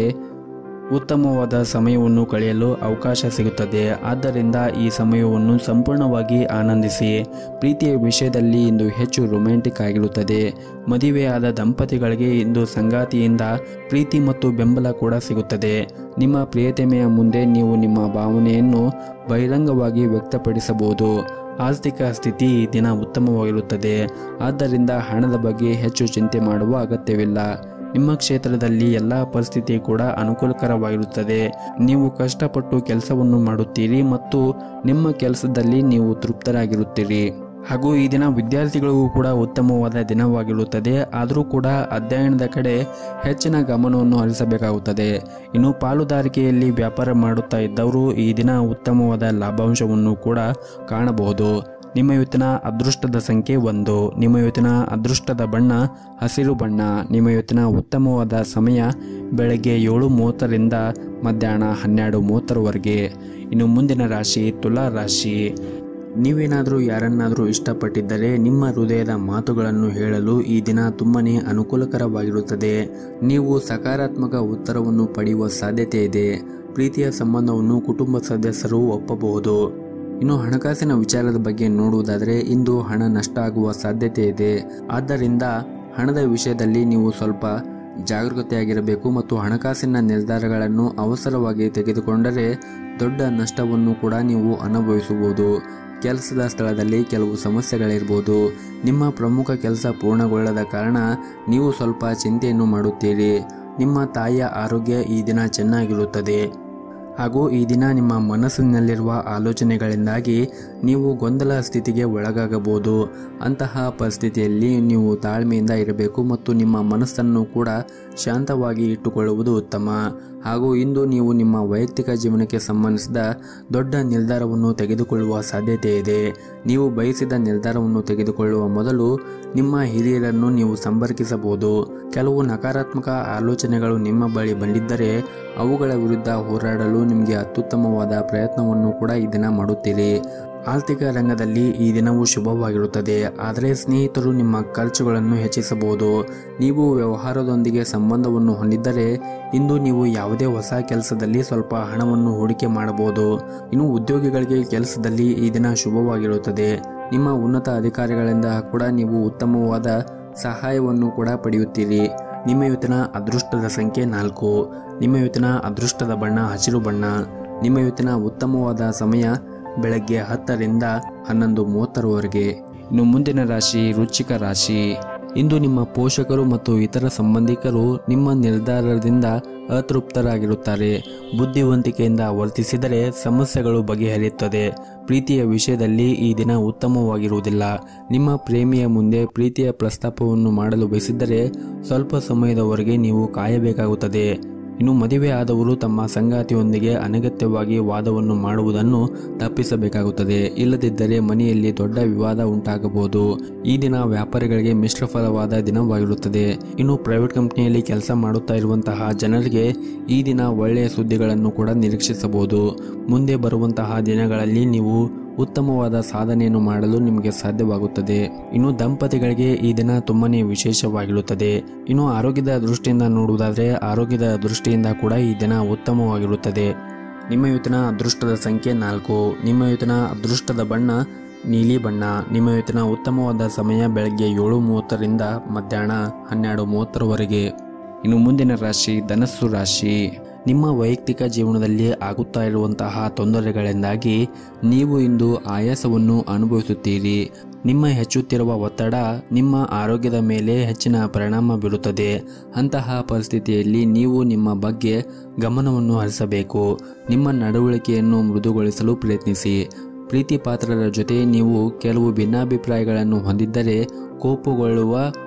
ಉತ್ತಮವಾದ ಸಮಯವನ್ನು ಕಳೆಯಲು ಅವಕಾಶ ಸಿಗುತ್ತದೆ ಆದ್ದರಿಂದ ಈ ಸಮಯವನ್ನು ಸಂಪೂರ್ಣವಾಗಿ ಆನಂದಿಸಿ ಪ್ರೀತಿಯ ವಿಷಯದಲ್ಲಿ ಇಂದು ಹೆಚ್ಚು ರೊಮ್ಯಾಂಟಿಕ್ ಆಗಿರುತ್ತದೆ ಮದುವೆಯಾದ ದಂಪತಿಗಳಿಗೆ ಇಂದು ಸಂಗಾತಿಯಿಂದ ಪ್ರೀತಿ ಮತ್ತು ಬೆಂಬಲ ಕೂಡ ಸಿಗುತ್ತದೆ ನಿಮ್ಮ ಪ್ರಿಯತಮೆಯ ಮುಂದೆ ನೀವು ನಿಮ್ಮ ಭಾವನೆಯನ್ನು ಬಹಿರಂಗವಾಗಿ ವ್ಯಕ್ತಪಡಿಸಬಹುದು ಆರ್ಥಿಕ ಸ್ಥಿತಿ ಈ ದಿನ ಉತ್ತಮವಾಗಿರುತ್ತದೆ ಆದ್ದರಿಂದ ಹಣದ ಬಗ್ಗೆ ಹೆಚ್ಚು ಚಿಂತೆ ಮಾಡುವ ಅಗತ್ಯವಿಲ್ಲ ನಿಮ್ಮ ಕ್ಷೇತ್ರದಲ್ಲಿ ಎಲ್ಲ ಪರಿಸ್ಥಿತಿ ಕೂಡ ಅನುಕೂಲಕರವಾಗಿರುತ್ತದೆ ನೀವು ಕಷ್ಟಪಟ್ಟು ಕೆಲಸವನ್ನು ಮಾಡುತ್ತೀರಿ ಮತ್ತು ನಿಮ್ಮ ಕೆಲಸದಲ್ಲಿ ನೀವು ತೃಪ್ತರಾಗಿರುತ್ತೀರಿ ಹಾಗೂ ಈ ದಿನ ವಿದ್ಯಾರ್ಥಿಗಳಿಗೂ ಕೂಡ ಉತ್ತಮವಾದ ದಿನವಾಗಿರುತ್ತದೆ ಆದರೂ ಕೂಡ ಅಧ್ಯಯನದ ಕಡೆ ಹೆಚ್ಚಿನ ಗಮನವನ್ನು ಹರಿಸಬೇಕಾಗುತ್ತದೆ ಇನ್ನು ಪಾಲುದಾರಿಕೆಯಲ್ಲಿ ವ್ಯಾಪಾರ ಮಾಡುತ್ತಾ ಇದ್ದವರು ಈ ದಿನ ಉತ್ತಮವಾದ ಲಾಭಾಂಶವನ್ನು ಕೂಡ ಕಾಣಬಹುದು ನಿಮ್ಮ ಇವತ್ತಿನ ಅದೃಷ್ಟದ ಸಂಖ್ಯೆ ಒಂದು ನಿಮ್ಮ ಇವತ್ತಿನ ಅದೃಷ್ಟದ ಬಣ್ಣ ಹಸಿರು ಬಣ್ಣ ನಿಮ್ಮ ಇವತ್ತಿನ ಉತ್ತಮವಾದ ಸಮಯ ಬೆಳಗ್ಗೆ ಏಳು ಮೂವತ್ತರಿಂದ ಮಧ್ಯಾಹ್ನ ಹನ್ನೆರಡು ಮೂವತ್ತರವರೆಗೆ ಇನ್ನು ಮುಂದಿನ ರಾಶಿ ತುಲಾ ರಾಶಿ ನೀವೇನಾದರೂ ಯಾರನ್ನಾದರೂ ಇಷ್ಟಪಟ್ಟಿದ್ದರೆ ನಿಮ್ಮ ಹೃದಯದ ಮಾತುಗಳನ್ನು ಹೇಳಲು ಈ ದಿನ ತುಂಬನೇ ಅನುಕೂಲಕರವಾಗಿರುತ್ತದೆ ನೀವು ಸಕಾರಾತ್ಮಕ ಉತ್ತರವನ್ನು ಪಡೆಯುವ ಸಾಧ್ಯತೆ ಇದೆ ಪ್ರೀತಿಯ ಸಂಬಂಧವನ್ನು ಕುಟುಂಬ ಸದಸ್ಯರು ಒಪ್ಪಬಹುದು ಇನ್ನು ಹಣಕಾಸಿನ ವಿಚಾರದ ಬಗ್ಗೆ ನೋಡುವುದಾದರೆ ಇಂದು ಹಣ ನಷ್ಟ ಆಗುವ ಸಾಧ್ಯತೆ ಇದೆ ಆದ್ದರಿಂದ ಹಣದ ವಿಷಯದಲ್ಲಿ ನೀವು ಸ್ವಲ್ಪ ಜಾಗರೂಕತೆಯಾಗಿರಬೇಕು ಮತ್ತು ಹಣಕಾಸಿನ ನಿರ್ಧಾರಗಳನ್ನು ಅವಸರವಾಗಿ ತೆಗೆದುಕೊಂಡರೆ ದೊಡ್ಡ ನಷ್ಟವನ್ನು ಕೂಡ ನೀವು ಅನುಭವಿಸಬಹುದು ಕೆಲಸದ ಸ್ಥಳದಲ್ಲಿ ಕೆಲವು ಸಮಸ್ಯೆಗಳಿರ್ಬೋದು ನಿಮ್ಮ ಪ್ರಮುಖ ಕೆಲಸ ಪೂರ್ಣಗೊಳ್ಳದ ಕಾರಣ ನೀವು ಸ್ವಲ್ಪ ಚಿಂತೆಯನ್ನು ಮಾಡುತ್ತೀರಿ ನಿಮ್ಮ ತಾಯಿಯ ಆರೋಗ್ಯ ಈ ದಿನ ಚೆನ್ನಾಗಿರುತ್ತದೆ ಹಾಗೂ ಈ ದಿನ ನಿಮ್ಮ ಮನಸ್ಸಿನಲ್ಲಿರುವ ಆಲೋಚನೆಗಳಿಂದಾಗಿ ನೀವು ಗೊಂದಲ ಸ್ಥಿತಿಗೆ ಒಳಗಾಗಬಹುದು ಅಂತಹ ಪರಿಸ್ಥಿತಿಯಲ್ಲಿ ನೀವು ತಾಳ್ಮೆಯಿಂದ ಇರಬೇಕು ಮತ್ತು ನಿಮ್ಮ ಮನಸ್ಸನ್ನು ಕೂಡ ಶಾಂತವಾಗಿ ಇಟ್ಟುಕೊಳ್ಳುವುದು ಉತ್ತಮ ಹಾಗೂ ಇಂದು ನೀವು ನಿಮ್ಮ ವೈಯಕ್ತಿಕ ಜೀವನಕ್ಕೆ ಸಂಬಂಧಿಸಿದ ದೊಡ್ಡ ನಿರ್ಧಾರವನ್ನು ತೆಗೆದುಕೊಳ್ಳುವ ಸಾಧ್ಯತೆ ಇದೆ ನೀವು ಬಯಸಿದ ನಿರ್ಧಾರವನ್ನು ತೆಗೆದುಕೊಳ್ಳುವ ಮೊದಲು ನಿಮ್ಮ ಹಿರಿಯರನ್ನು ನೀವು ಸಂಪರ್ಕಿಸಬಹುದು ಕೆಲವು ನಕಾರಾತ್ಮಕ ಆಲೋಚನೆಗಳು ನಿಮ್ಮ ಬಳಿ ಬಂದಿದ್ದರೆ ಅವುಗಳ ವಿರುದ್ಧ ಹೋರಾಡಲು ನಿಮಗೆ ಅತ್ಯುತ್ತಮವಾದ ಪ್ರಯತ್ನವನ್ನು ಕೂಡ ಈ ದಿನ ಮಾಡುತ್ತೀರಿ ಆರ್ಥಿಕ ರಂಗದಲ್ಲಿ ಈ ದಿನವು ಶುಭವಾಗಿರುತ್ತದೆ ಆದರೆ ಸ್ನೇಹಿತರು ನಿಮ್ಮ ಖರ್ಚುಗಳನ್ನು ಹೆಚ್ಚಿಸಬಹುದು ನೀವು ವ್ಯವಹಾರದೊಂದಿಗೆ ಸಂಬಂಧವನ್ನು ಹೊಂದಿದ್ದರೆ ಇಂದು ನೀವು ಯಾವುದೇ ಹೊಸ ಕೆಲಸದಲ್ಲಿ ಸ್ವಲ್ಪ ಹಣವನ್ನು ಹೂಡಿಕೆ ಮಾಡಬಹುದು ಇನ್ನು ಉದ್ಯೋಗಿಗಳಿಗೆ ಕೆಲಸದಲ್ಲಿ ಈ ದಿನ ಶುಭವಾಗಿರುತ್ತದೆ ನಿಮ್ಮ ಉನ್ನತ ಅಧಿಕಾರಿಗಳಿಂದ ಕೂಡ ನೀವು ಉತ್ತಮವಾದ ಸಹಾಯವನ್ನು ಕೂಡ ಪಡೆಯುತ್ತೀರಿ ನಿಮ್ಮ ಇವತ್ತಿನ ಅದೃಷ್ಟದ ಸಂಖ್ಯೆ ನಾಲ್ಕು ನಿಮ್ಮ ಇವತ್ತಿನ ಅದೃಷ್ಟದ ಬಣ್ಣ ಹಸಿರು ಬಣ್ಣ ನಿಮ್ಮ ಇವತ್ತಿನ ಉತ್ತಮವಾದ ಸಮಯ ಬೆಳಗ್ಗೆ ಹತ್ತರಿಂದ ಹನ್ನೊಂದು ಮೂವತ್ತರವರೆಗೆ ಇನ್ನು ಮುಂದಿನ ರಾಶಿ ರುಚಿಕ ರಾಶಿ ಇಂದು ನಿಮ್ಮ ಪೋಷಕರು ಮತ್ತು ಇತರ ಸಂಬಂಧಿಕರು ನಿಮ್ಮ ನಿರ್ಧಾರದಿಂದ ಅತೃಪ್ತರಾಗಿರುತ್ತಾರೆ ಬುದ್ಧಿವಂತಿಕೆಯಿಂದ ವರ್ತಿಸಿದರೆ ಸಮಸ್ಯೆಗಳು ಬಗೆಹರಿಯುತ್ತದೆ ಪ್ರೀತಿಯ ವಿಷಯದಲ್ಲಿ ಈ ದಿನ ಉತ್ತಮವಾಗಿರುವುದಿಲ್ಲ ನಿಮ್ಮ ಪ್ರೇಮಿಯ ಮುಂದೆ ಪ್ರೀತಿಯ ಪ್ರಸ್ತಾಪವನ್ನು ಮಾಡಲು ಬಯಸಿದ್ದರೆ ಸ್ವಲ್ಪ ಸಮಯದವರೆಗೆ ನೀವು ಕಾಯಬೇಕಾಗುತ್ತದೆ ಇನ್ನು ಮದುವೆ ಆದವರು ತಮ್ಮ ಸಂಗಾತಿಯೊಂದಿಗೆ ಅನಗತ್ಯವಾಗಿ ವಾದವನ್ನು ಮಾಡುವುದನ್ನು ತಪ್ಪಿಸಬೇಕಾಗುತ್ತದೆ ಇಲ್ಲದಿದ್ದರೆ ಮನೆಯಲ್ಲಿ ದೊಡ್ಡ ವಿವಾದ ಉಂಟಾಗಬಹುದು ಈ ದಿನ ವ್ಯಾಪಾರಿಗಳಿಗೆ ಮಿಶ್ರ ಫಲವಾದ ದಿನವಾಗಿರುತ್ತದೆ ಇನ್ನು ಪ್ರೈವೇಟ್ ಕಂಪನಿಯಲ್ಲಿ ಕೆಲಸ ಮಾಡುತ್ತಾ ಇರುವಂತಹ ಜನರಿಗೆ ಈ ದಿನ ಒಳ್ಳೆಯ ಸುದ್ದಿಗಳನ್ನು ಕೂಡ ನಿರೀಕ್ಷಿಸಬಹುದು ಮುಂದೆ ಬರುವಂತಹ ದಿನಗಳಲ್ಲಿ ನೀವು ಉತ್ತಮವಾದ ಸಾಧನೆಯನ್ನು ಮಾಡಲು ನಿಮಗೆ ಸಾಧ್ಯವಾಗುತ್ತದೆ ಇನ್ನು ದಂಪತಿಗಳಿಗೆ ಈ ದಿನ ತುಂಬಾನೇ ವಿಶೇಷವಾಗಿರುತ್ತದೆ ಇನ್ನು ಆರೋಗ್ಯದ ದೃಷ್ಟಿಯಿಂದ ನೋಡುವುದಾದರೆ ಆರೋಗ್ಯದ ದೃಷ್ಟಿಯಿಂದ ಕೂಡ ಈ ದಿನ ಉತ್ತಮವಾಗಿರುತ್ತದೆ ನಿಮ್ಮ ಇವತ್ತಿನ ಅದೃಷ್ಟದ ಸಂಖ್ಯೆ ನಾಲ್ಕು ನಿಮ್ಮ ಇವತ್ತಿನ ಅದೃಷ್ಟದ ಬಣ್ಣ ನೀಲಿ ಬಣ್ಣ ನಿಮ್ಮ ಇವತ್ತಿನ ಉತ್ತಮವಾದ ಸಮಯ ಬೆಳಗ್ಗೆ ಏಳು ಮೂವತ್ತರಿಂದ ಮಧ್ಯಾಹ್ನ ಹನ್ನೆರಡು ಮೂವತ್ತರವರೆಗೆ ಇನ್ನು ಮುಂದಿನ ರಾಶಿ ಧನಸ್ಸು ರಾಶಿ ನಿಮ್ಮ ವೈಯಕ್ತಿಕ ಜೀವನದಲ್ಲಿ ಆಗುತ್ತಾ ಇರುವಂತಹ ತೊಂದರೆಗಳಿಂದಾಗಿ ನೀವು ಇಂದು ಆಯಾಸವನ್ನು ಅನುಭವಿಸುತ್ತೀರಿ ನಿಮ್ಮ ಹೆಚ್ಚುತ್ತಿರುವ ಒತ್ತಡ ನಿಮ್ಮ ಆರೋಗ್ಯದ ಮೇಲೆ ಹೆಚ್ಚಿನ ಪರಿಣಾಮ ಬೀರುತ್ತದೆ ಅಂತಹ ಪರಿಸ್ಥಿತಿಯಲ್ಲಿ ನೀವು ನಿಮ್ಮ ಬಗ್ಗೆ ಗಮನವನ್ನು ಹರಿಸಬೇಕು ನಿಮ್ಮ ನಡವಳಿಕೆಯನ್ನು ಮೃದುಗೊಳಿಸಲು ಪ್ರಯತ್ನಿಸಿ ಪ್ರೀತಿ ಪಾತ್ರರ ಜೊತೆ ನೀವು ಕೆಲವು ಭಿನ್ನಾಭಿಪ್ರಾಯಗಳನ್ನು ಹೊಂದಿದ್ದರೆ ಕೋಪಗೊಳ್ಳುವ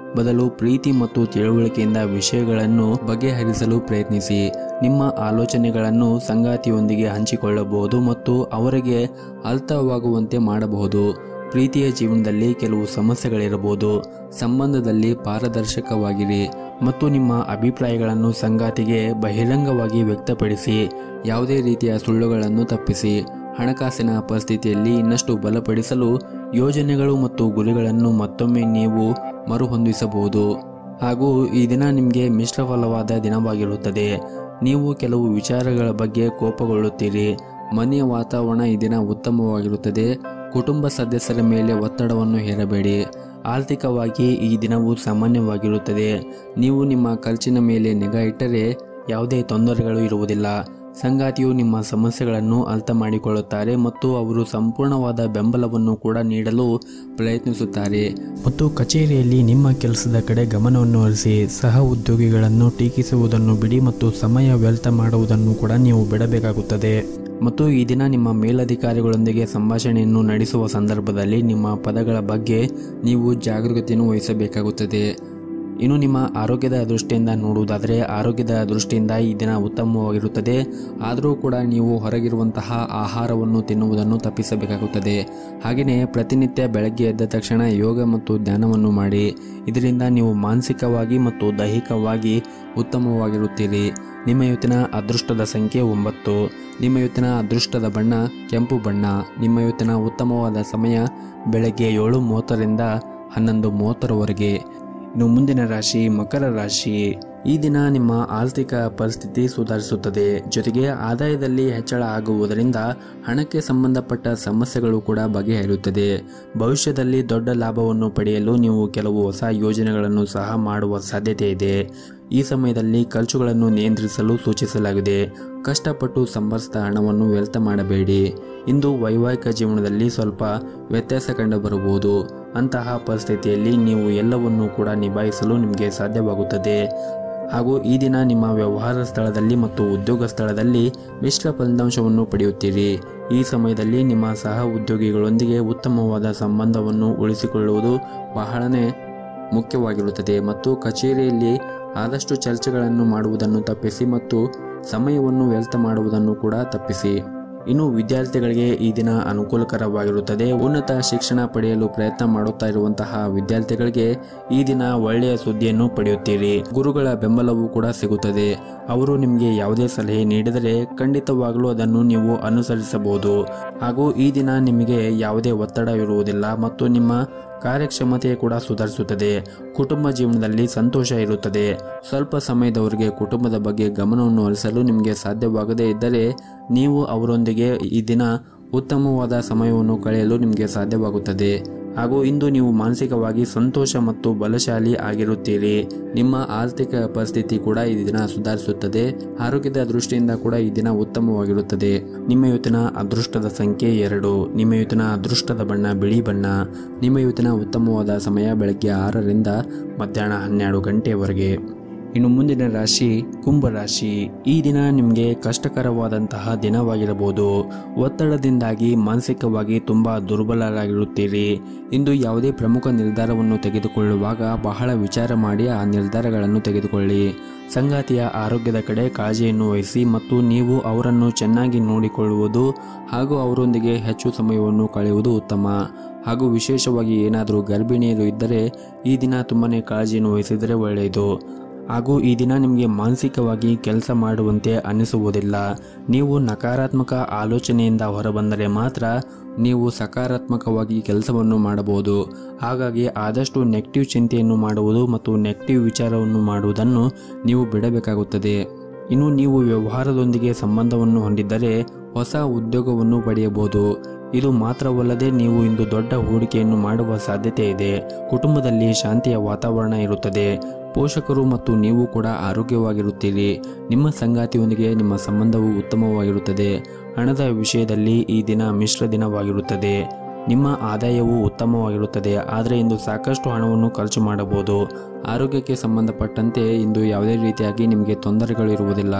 ಬದಲು ಪ್ರೀತಿ ಮತ್ತು ತಿಳುವಳಿಕೆಯಿಂದ ವಿಷಯಗಳನ್ನು ಬಗೆಹರಿಸಲು ಪ್ರಯತ್ನಿಸಿ ನಿಮ್ಮ ಆಲೋಚನೆಗಳನ್ನು ಸಂಗಾತಿಯೊಂದಿಗೆ ಹಂಚಿಕೊಳ್ಳಬಹುದು ಮತ್ತು ಅವರಿಗೆ ಅರ್ಥವಾಗುವಂತೆ ಮಾಡಬಹುದು ಪ್ರೀತಿಯ ಜೀವನದಲ್ಲಿ ಕೆಲವು ಸಮಸ್ಯೆಗಳಿರಬಹುದು ಸಂಬಂಧದಲ್ಲಿ ಪಾರದರ್ಶಕವಾಗಿರಿ ಮತ್ತು ನಿಮ್ಮ ಅಭಿಪ್ರಾಯಗಳನ್ನು ಸಂಗಾತಿಗೆ ಬಹಿರಂಗವಾಗಿ ವ್ಯಕ್ತಪಡಿಸಿ ಯಾವುದೇ ರೀತಿಯ ಸುಳ್ಳುಗಳನ್ನು ತಪ್ಪಿಸಿ ಹಣಕಾಸಿನ ಪರಿಸ್ಥಿತಿಯಲ್ಲಿ ಇನ್ನಷ್ಟು ಬಲಪಡಿಸಲು ಯೋಜನೆಗಳು ಮತ್ತು ಗುರಿಗಳನ್ನು ಮತ್ತೊಮ್ಮೆ ನೀವು ಮರುಹೊಂದಿಸಬಹುದು ಹಾಗೂ ಈ ದಿನ ನಿಮಗೆ ಮಿಶ್ರಫಲವಾದ ದಿನವಾಗಿರುತ್ತದೆ ನೀವು ಕೆಲವು ವಿಚಾರಗಳ ಬಗ್ಗೆ ಕೋಪಗೊಳ್ಳುತ್ತೀರಿ ಮನೆಯ ವಾತಾವರಣ ಈ ದಿನ ಉತ್ತಮವಾಗಿರುತ್ತದೆ ಕುಟುಂಬ ಸದಸ್ಯರ ಮೇಲೆ ಒತ್ತಡವನ್ನು ಹೇರಬೇಡಿ ಆರ್ಥಿಕವಾಗಿ ಈ ದಿನವು ಸಾಮಾನ್ಯವಾಗಿರುತ್ತದೆ ನೀವು ನಿಮ್ಮ ಖರ್ಚಿನ ಮೇಲೆ ನಿಗಾ ಇಟ್ಟರೆ ಯಾವುದೇ ತೊಂದರೆಗಳು ಇರುವುದಿಲ್ಲ ಸಂಗಾತಿಯು ನಿಮ್ಮ ಸಮಸ್ಯೆಗಳನ್ನು ಅರ್ಥ ಮಾಡಿಕೊಳ್ಳುತ್ತಾರೆ ಮತ್ತು ಅವರು ಸಂಪೂರ್ಣವಾದ ಬೆಂಬಲವನ್ನು ಕೂಡ ನೀಡಲು ಪ್ರಯತ್ನಿಸುತ್ತಾರೆ ಮತ್ತು ಕಚೇರಿಯಲ್ಲಿ ನಿಮ್ಮ ಕೆಲಸದ ಕಡೆ ಗಮನವನ್ನು ಹರಿಸಿ ಸಹ ಉದ್ಯೋಗಿಗಳನ್ನು ಟೀಕಿಸುವುದನ್ನು ಬಿಡಿ ಮತ್ತು ಸಮಯ ವ್ಯರ್ಥ ಮಾಡುವುದನ್ನು ಕೂಡ ನೀವು ಬಿಡಬೇಕಾಗುತ್ತದೆ ಮತ್ತು ಈ ದಿನ ನಿಮ್ಮ ಮೇಲಧಿಕಾರಿಗಳೊಂದಿಗೆ ಸಂಭಾಷಣೆಯನ್ನು ನಡೆಸುವ ಸಂದರ್ಭದಲ್ಲಿ ನಿಮ್ಮ ಪದಗಳ ಬಗ್ಗೆ ನೀವು ಜಾಗರೂಕತೆಯನ್ನು ವಹಿಸಬೇಕಾಗುತ್ತದೆ ಇನ್ನು ನಿಮ್ಮ ಆರೋಗ್ಯದ ದೃಷ್ಟಿಯಿಂದ ನೋಡುವುದಾದರೆ ಆರೋಗ್ಯದ ದೃಷ್ಟಿಯಿಂದ ಈ ದಿನ ಉತ್ತಮವಾಗಿರುತ್ತದೆ ಆದರೂ ಕೂಡ ನೀವು ಹೊರಗಿರುವಂತಹ ಆಹಾರವನ್ನು ತಿನ್ನುವುದನ್ನು ತಪ್ಪಿಸಬೇಕಾಗುತ್ತದೆ ಹಾಗೆಯೇ ಪ್ರತಿನಿತ್ಯ ಬೆಳಗ್ಗೆ ಎದ್ದ ತಕ್ಷಣ ಯೋಗ ಮತ್ತು ಧ್ಯಾನವನ್ನು ಮಾಡಿ ಇದರಿಂದ ನೀವು ಮಾನಸಿಕವಾಗಿ ಮತ್ತು ದೈಹಿಕವಾಗಿ ಉತ್ತಮವಾಗಿರುತ್ತೀರಿ ನಿಮ್ಮ ಇವತ್ತಿನ ಅದೃಷ್ಟದ ಸಂಖ್ಯೆ ಒಂಬತ್ತು ನಿಮ್ಮ ಇವತ್ತಿನ ಅದೃಷ್ಟದ ಬಣ್ಣ ಕೆಂಪು ಬಣ್ಣ ನಿಮ್ಮ ಇವತ್ತಿನ ಉತ್ತಮವಾದ ಸಮಯ ಬೆಳಗ್ಗೆ ಏಳು ಮೂವತ್ತರಿಂದ ಹನ್ನೊಂದು ಮೂವತ್ತರವರೆಗೆ ಇನ್ನು ಮುಂದಿನ ರಾಶಿ ಮಕರ ರಾಶಿ ಈ ದಿನ ನಿಮ್ಮ ಆರ್ಥಿಕ ಪರಿಸ್ಥಿತಿ ಸುಧಾರಿಸುತ್ತದೆ ಜೊತೆಗೆ ಆದಾಯದಲ್ಲಿ ಹೆಚ್ಚಳ ಆಗುವುದರಿಂದ ಹಣಕ್ಕೆ ಸಂಬಂಧಪಟ್ಟ ಸಮಸ್ಯೆಗಳು ಕೂಡ ಬಗೆಹರಿಯುತ್ತದೆ ಭವಿಷ್ಯದಲ್ಲಿ ದೊಡ್ಡ ಲಾಭವನ್ನು ಪಡೆಯಲು ನೀವು ಕೆಲವು ಹೊಸ ಯೋಜನೆಗಳನ್ನು ಸಹ ಮಾಡುವ ಸಾಧ್ಯತೆ ಇದೆ ಈ ಸಮಯದಲ್ಲಿ ಖರ್ಚುಗಳನ್ನು ನಿಯಂತ್ರಿಸಲು ಸೂಚಿಸಲಾಗಿದೆ ಕಷ್ಟಪಟ್ಟು ಸಂಬರಿಸಿದ ಹಣವನ್ನು ವ್ಯರ್ಥ ಮಾಡಬೇಡಿ ಇಂದು ವೈವಾಹಿಕ ಜೀವನದಲ್ಲಿ ಸ್ವಲ್ಪ ವ್ಯತ್ಯಾಸ ಕಂಡುಬರಬಹುದು ಅಂತಹ ಪರಿಸ್ಥಿತಿಯಲ್ಲಿ ನೀವು ಎಲ್ಲವನ್ನೂ ಕೂಡ ನಿಭಾಯಿಸಲು ನಿಮಗೆ ಸಾಧ್ಯವಾಗುತ್ತದೆ ಹಾಗೂ ಈ ದಿನ ನಿಮ್ಮ ವ್ಯವಹಾರ ಸ್ಥಳದಲ್ಲಿ ಮತ್ತು ಉದ್ಯೋಗ ಸ್ಥಳದಲ್ಲಿ ಮಿಶ್ರ ಫಲಿತಾಂಶವನ್ನು ಪಡೆಯುತ್ತೀರಿ ಈ ಸಮಯದಲ್ಲಿ ನಿಮ್ಮ ಸಹ ಉದ್ಯೋಗಿಗಳೊಂದಿಗೆ ಉತ್ತಮವಾದ ಸಂಬಂಧವನ್ನು ಉಳಿಸಿಕೊಳ್ಳುವುದು ಬಹಳನೇ ಮುಖ್ಯವಾಗಿರುತ್ತದೆ ಮತ್ತು ಕಚೇರಿಯಲ್ಲಿ ಆದಷ್ಟು ಚರ್ಚೆಗಳನ್ನು ಮಾಡುವುದನ್ನು ತಪ್ಪಿಸಿ ಮತ್ತು ಸಮಯವನ್ನು ವ್ಯರ್ಥ ಮಾಡುವುದನ್ನು ಕೂಡ ತಪ್ಪಿಸಿ ಇನ್ನು ವಿದ್ಯಾರ್ಥಿಗಳಿಗೆ ಈ ದಿನ ಅನುಕೂಲಕರವಾಗಿರುತ್ತದೆ ಉನ್ನತ ಶಿಕ್ಷಣ ಪಡೆಯಲು ಪ್ರಯತ್ನ ಮಾಡುತ್ತಾ ಇರುವಂತಹ ವಿದ್ಯಾರ್ಥಿಗಳಿಗೆ ಈ ದಿನ ಒಳ್ಳೆಯ ಸುದ್ದಿಯನ್ನು ಪಡೆಯುತ್ತೀರಿ ಗುರುಗಳ ಬೆಂಬಲವೂ ಕೂಡ ಸಿಗುತ್ತದೆ ಅವರು ನಿಮಗೆ ಯಾವುದೇ ಸಲಹೆ ನೀಡಿದರೆ ಖಂಡಿತವಾಗಲೂ ಅದನ್ನು ನೀವು ಅನುಸರಿಸಬಹುದು ಹಾಗೂ ಈ ದಿನ ನಿಮಗೆ ಯಾವುದೇ ಒತ್ತಡ ಇರುವುದಿಲ್ಲ ಮತ್ತು ನಿಮ್ಮ ಕಾರ್ಯಕ್ಷಮತೆ ಕೂಡ ಸುಧಾರಿಸುತ್ತದೆ ಕುಟುಂಬ ಜೀವನದಲ್ಲಿ ಸಂತೋಷ ಇರುತ್ತದೆ ಸ್ವಲ್ಪ ಸಮಯದವರೆಗೆ ಕುಟುಂಬದ ಬಗ್ಗೆ ಗಮನವನ್ನು ಹರಿಸಲು ನಿಮಗೆ ಸಾಧ್ಯವಾಗದೇ ಇದ್ದರೆ ನೀವು ಅವರೊಂದಿಗೆ ಈ ದಿನ ಉತ್ತಮವಾದ ಸಮಯವನ್ನು ಕಳೆಯಲು ನಿಮಗೆ ಸಾಧ್ಯವಾಗುತ್ತದೆ ಹಾಗೂ ಇಂದು ನೀವು ಮಾನಸಿಕವಾಗಿ ಸಂತೋಷ ಮತ್ತು ಬಲಶಾಲಿ ಆಗಿರುತ್ತೀರಿ ನಿಮ್ಮ ಆರ್ಥಿಕ ಪರಿಸ್ಥಿತಿ ಕೂಡ ಈ ದಿನ ಸುಧಾರಿಸುತ್ತದೆ ಆರೋಗ್ಯದ ದೃಷ್ಟಿಯಿಂದ ಕೂಡ ಈ ದಿನ ಉತ್ತಮವಾಗಿರುತ್ತದೆ ನಿಮ್ಮ ಇವತ್ತಿನ ಅದೃಷ್ಟದ ಸಂಖ್ಯೆ ಎರಡು ನಿಮ್ಮ ಇವತ್ತಿನ ಅದೃಷ್ಟದ ಬಣ್ಣ ಬಿಳಿ ಬಣ್ಣ ನಿಮ್ಮ ಇವತ್ತಿನ ಉತ್ತಮವಾದ ಸಮಯ ಬೆಳಗ್ಗೆ ಆರರಿಂದ ಮಧ್ಯಾಹ್ನ ಹನ್ನೆರಡು ಗಂಟೆಯವರೆಗೆ ಇನ್ನು ಮುಂದಿನ ರಾಶಿ ಕುಂಭರಾಶಿ ಈ ದಿನ ನಿಮಗೆ ಕಷ್ಟಕರವಾದಂತಹ ದಿನವಾಗಿರಬಹುದು ಒತ್ತಡದಿಂದಾಗಿ ಮಾನಸಿಕವಾಗಿ ತುಂಬ ದುರ್ಬಲರಾಗಿರುತ್ತೀರಿ ಇಂದು ಯಾವುದೇ ಪ್ರಮುಖ ನಿರ್ಧಾರವನ್ನು ತೆಗೆದುಕೊಳ್ಳುವಾಗ ಬಹಳ ವಿಚಾರ ಮಾಡಿ ಆ ನಿರ್ಧಾರಗಳನ್ನು ತೆಗೆದುಕೊಳ್ಳಿ ಸಂಗಾತಿಯ ಆರೋಗ್ಯದ ಕಡೆ ಕಾಳಜಿಯನ್ನು ವಹಿಸಿ ಮತ್ತು ನೀವು ಅವರನ್ನು ಚೆನ್ನಾಗಿ ನೋಡಿಕೊಳ್ಳುವುದು ಹಾಗೂ ಅವರೊಂದಿಗೆ ಹೆಚ್ಚು ಸಮಯವನ್ನು ಕಳೆಯುವುದು ಉತ್ತಮ ಹಾಗೂ ವಿಶೇಷವಾಗಿ ಏನಾದರೂ ಗರ್ಭಿಣಿಯರು ಇದ್ದರೆ ಈ ದಿನ ತುಂಬಾ ಕಾಳಜಿಯನ್ನು ವಹಿಸಿದರೆ ಒಳ್ಳೆಯದು ಹಾಗೂ ಈ ದಿನ ನಿಮಗೆ ಮಾನಸಿಕವಾಗಿ ಕೆಲಸ ಮಾಡುವಂತೆ ಅನಿಸುವುದಿಲ್ಲ ನೀವು ನಕಾರಾತ್ಮಕ ಆಲೋಚನೆಯಿಂದ ಹೊರಬಂದರೆ ಮಾತ್ರ ನೀವು ಸಕಾರಾತ್ಮಕವಾಗಿ ಕೆಲಸವನ್ನು ಮಾಡಬಹುದು ಹಾಗಾಗಿ ಆದಷ್ಟು ನೆಗೆಟಿವ್ ಚಿಂತೆಯನ್ನು ಮಾಡುವುದು ಮತ್ತು ನೆಗೆಟಿವ್ ವಿಚಾರವನ್ನು ಮಾಡುವುದನ್ನು ನೀವು ಬಿಡಬೇಕಾಗುತ್ತದೆ ಇನ್ನು ನೀವು ವ್ಯವಹಾರದೊಂದಿಗೆ ಸಂಬಂಧವನ್ನು ಹೊಂದಿದ್ದರೆ ಹೊಸ ಉದ್ಯೋಗವನ್ನು ಪಡೆಯಬಹುದು ಇದು ಮಾತ್ರವಲ್ಲದೆ ನೀವು ಇಂದು ದೊಡ್ಡ ಹೂಡಿಕೆಯನ್ನು ಮಾಡುವ ಸಾಧ್ಯತೆ ಇದೆ ಕುಟುಂಬದಲ್ಲಿ ಶಾಂತಿಯ ವಾತಾವರಣ ಇರುತ್ತದೆ ಪೋಷಕರು ಮತ್ತು ನೀವು ಕೂಡ ಆರೋಗ್ಯವಾಗಿರುತ್ತೀರಿ ನಿಮ್ಮ ಸಂಗಾತಿಯೊಂದಿಗೆ ನಿಮ್ಮ ಸಂಬಂಧವು ಉತ್ತಮವಾಗಿರುತ್ತದೆ ಹಣದ ವಿಷಯದಲ್ಲಿ ಈ ದಿನ ಮಿಶ್ರ ದಿನವಾಗಿರುತ್ತದೆ ನಿಮ್ಮ ಆದಾಯವು ಉತ್ತಮವಾಗಿರುತ್ತದೆ ಆದರೆ ಇಂದು ಸಾಕಷ್ಟು ಹಣವನ್ನು ಖರ್ಚು ಮಾಡಬಹುದು ಆರೋಗ್ಯಕ್ಕೆ ಸಂಬಂಧಪಟ್ಟಂತೆ ಇಂದು ಯಾವುದೇ ರೀತಿಯಾಗಿ ನಿಮಗೆ ತೊಂದರೆಗಳು ಇರುವುದಿಲ್ಲ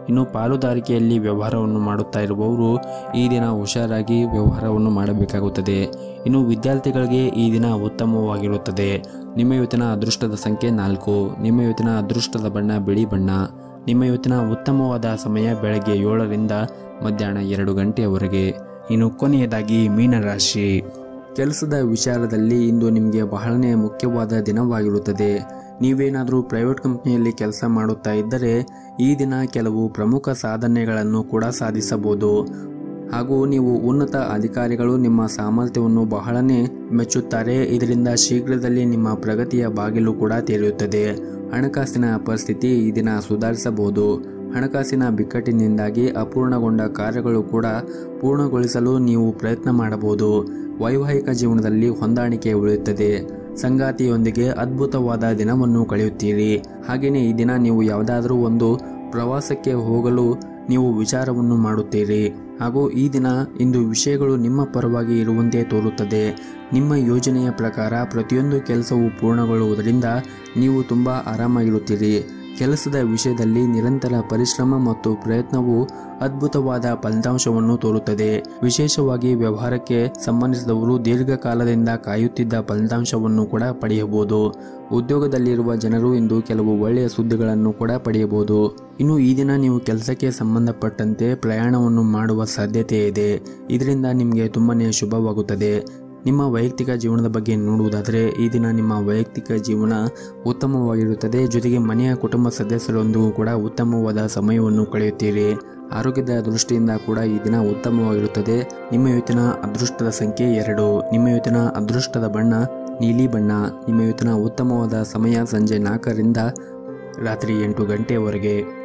ಇನ್ನು ಪಾಲುದಾರಿಕೆಯಲ್ಲಿ ವ್ಯವಹಾರವನ್ನು ಮಾಡುತ್ತಾ ಇರುವವರು ಈ ದಿನ ಹುಷಾರಾಗಿ ವ್ಯವಹಾರವನ್ನು ಮಾಡಬೇಕಾಗುತ್ತದೆ ಇನ್ನು ವಿದ್ಯಾರ್ಥಿಗಳಿಗೆ ಈ ದಿನ ಉತ್ತಮವಾಗಿರುತ್ತದೆ ನಿಮ್ಮ ಇವತ್ತಿನ ಅದೃಷ್ಟದ ಸಂಖ್ಯೆ ನಾಲ್ಕು ನಿಮ್ಮ ಇವತ್ತಿನ ಅದೃಷ್ಟದ ಬಣ್ಣ ಬಿಳಿ ಬಣ್ಣ ನಿಮ್ಮ ಇವತ್ತಿನ ಉತ್ತಮವಾದ ಸಮಯ ಬೆಳಗ್ಗೆ ಏಳರಿಂದ ಮಧ್ಯಾಹ್ನ ಎರಡು ಗಂಟೆಯವರೆಗೆ ಇನ್ನು ಕೊನೆಯದಾಗಿ ಮೀನರಾಶಿ ಕೆಲಸದ ವಿಚಾರದಲ್ಲಿ ಇಂದು ನಿಮಗೆ ಬಹಳನೇ ಮುಖ್ಯವಾದ ದಿನವಾಗಿರುತ್ತದೆ ನೀವೇನಾದರೂ ಪ್ರೈವೇಟ್ ಕಂಪ್ನಿಯಲ್ಲಿ ಕೆಲಸ ಮಾಡುತ್ತಾ ಇದ್ದರೆ ಈ ದಿನ ಕೆಲವು ಪ್ರಮುಖ ಸಾಧನೆಗಳನ್ನು ಕೂಡ ಸಾಧಿಸಬಹುದು ಹಾಗೂ ನೀವು ಉನ್ನತ ಅಧಿಕಾರಿಗಳು ನಿಮ್ಮ ಸಾಮರ್ಥ್ಯವನ್ನು ಬಹಳನೇ ಮೆಚ್ಚುತ್ತಾರೆ ಇದರಿಂದ ಶೀಘ್ರದಲ್ಲಿ ನಿಮ್ಮ ಪ್ರಗತಿಯ ಬಾಗಿಲು ಕೂಡ ತೆರೆಯುತ್ತದೆ ಹಣಕಾಸಿನ ಪರಿಸ್ಥಿತಿ ಈ ದಿನ ಸುಧಾರಿಸಬಹುದು ಹಣಕಾಸಿನ ಬಿಕ್ಕಟ್ಟಿನಿಂದಾಗಿ ಅಪೂರ್ಣಗೊಂಡ ಕಾರ್ಯಗಳು ಕೂಡ ಪೂರ್ಣಗೊಳಿಸಲು ನೀವು ಪ್ರಯತ್ನ ಮಾಡಬಹುದು ವೈವಾಹಿಕ ಜೀವನದಲ್ಲಿ ಹೊಂದಾಣಿಕೆ ಉಳಿಯುತ್ತದೆ ಸಂಗಾತಿಯೊಂದಿಗೆ ಅದ್ಭುತವಾದ ದಿನವನ್ನು ಕಳೆಯುತ್ತೀರಿ ಹಾಗೆಯೇ ಈ ದಿನ ನೀವು ಯಾವುದಾದರೂ ಒಂದು ಪ್ರವಾಸಕ್ಕೆ ಹೋಗಲು ನೀವು ವಿಚಾರವನ್ನು ಮಾಡುತ್ತೀರಿ ಹಾಗೂ ಈ ದಿನ ಇಂದು ವಿಷಯಗಳು ನಿಮ್ಮ ಪರವಾಗಿ ಇರುವಂತೆ ತೋರುತ್ತದೆ ನಿಮ್ಮ ಯೋಜನೆಯ ಪ್ರಕಾರ ಪ್ರತಿಯೊಂದು ಕೆಲಸವು ಪೂರ್ಣಗೊಳ್ಳುವುದರಿಂದ ನೀವು ತುಂಬ ಆರಾಮಾಗಿರುತ್ತೀರಿ ಕೆಲಸದ ವಿಷಯದಲ್ಲಿ ನಿರಂತರ ಪರಿಶ್ರಮ ಮತ್ತು ಪ್ರಯತ್ನವು ಅದ್ಭುತವಾದ ಫಲಿತಾಂಶವನ್ನು ತೋರುತ್ತದೆ ವಿಶೇಷವಾಗಿ ವ್ಯವಹಾರಕ್ಕೆ ಸಂಬಂಧಿಸಿದವರು ದೀರ್ಘಕಾಲದಿಂದ ಕಾಯುತ್ತಿದ್ದ ಫಲಿತಾಂಶವನ್ನು ಕೂಡ ಪಡೆಯಬಹುದು ಉದ್ಯೋಗದಲ್ಲಿರುವ ಜನರು ಇಂದು ಕೆಲವು ಒಳ್ಳೆಯ ಸುದ್ದಿಗಳನ್ನು ಕೂಡ ಪಡೆಯಬಹುದು ಇನ್ನು ಈ ದಿನ ನೀವು ಕೆಲಸಕ್ಕೆ ಸಂಬಂಧಪಟ್ಟಂತೆ ಪ್ರಯಾಣವನ್ನು ಮಾಡುವ ಸಾಧ್ಯತೆ ಇದೆ ಇದರಿಂದ ನಿಮಗೆ ತುಂಬಾನೇ ಶುಭವಾಗುತ್ತದೆ ನಿಮ್ಮ ವೈಯಕ್ತಿಕ ಜೀವನದ ಬಗ್ಗೆ ನೋಡುವುದಾದರೆ ಈ ದಿನ ನಿಮ್ಮ ವೈಯಕ್ತಿಕ ಜೀವನ ಉತ್ತಮವಾಗಿರುತ್ತದೆ ಜೊತೆಗೆ ಮನೆಯ ಕುಟುಂಬ ಸದಸ್ಯರೊಂದಿಗೂ ಕೂಡ ಉತ್ತಮವಾದ ಸಮಯವನ್ನು ಕಳೆಯುತ್ತೀರಿ ಆರೋಗ್ಯದ ದೃಷ್ಟಿಯಿಂದ ಕೂಡ ಈ ದಿನ ಉತ್ತಮವಾಗಿರುತ್ತದೆ ನಿಮ್ಮ ಇವತ್ತಿನ ಅದೃಷ್ಟದ ಸಂಖ್ಯೆ ಎರಡು ನಿಮ್ಮ ಇವತ್ತಿನ ಅದೃಷ್ಟದ ಬಣ್ಣ ನೀಲಿ ಬಣ್ಣ ನಿಮ್ಮ ಇವತ್ತಿನ ಉತ್ತಮವಾದ ಸಮಯ ಸಂಜೆ ನಾಲ್ಕರಿಂದ ರಾತ್ರಿ ಎಂಟು ಗಂಟೆಯವರೆಗೆ